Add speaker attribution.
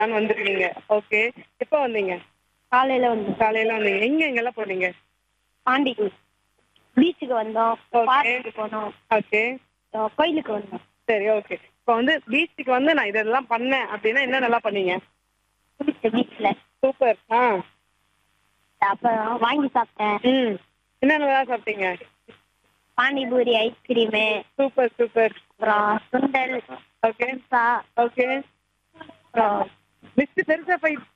Speaker 1: நான் வந்திருக்கீங்க ஓகே எப்போ வந்தீங்க
Speaker 2: காலையில வந்தோம்
Speaker 1: காலையில வந்தீங்க எங்க எங்கெல்லாம் போனீங்க
Speaker 2: பாண்டிக்கு பீச்சுக்கு வந்தோம்
Speaker 1: Okay.
Speaker 2: பார்க்குக்கு போனோம்
Speaker 1: ஓகே
Speaker 2: அஹ் கோயிலுக்கு வந்தோம்
Speaker 1: சரி ஓகே இப்போ வந்து பீச்சுக்கு வந்து நான் இதெல்லாம் பண்ணேன் அப்படின்னா என்ன நல்லா பண்ணீங்க
Speaker 2: குளிச்ச பீச்ல
Speaker 1: சூப்பர் ஆ
Speaker 2: அப்புறம் வாங்கி சாப்பிட்டேன்
Speaker 1: ம் என்னென்னலாம் சாப்பிட்டீங்க
Speaker 2: பானிபூரி ஐஸ்கிரீமு
Speaker 1: சூப்பர் சூப்பர்
Speaker 2: அப்புறம் சுண்டல்
Speaker 1: ஓகே
Speaker 2: சா
Speaker 1: ஓகே
Speaker 2: அப்புறம்
Speaker 1: லிஸ்ட் பெருசா போய்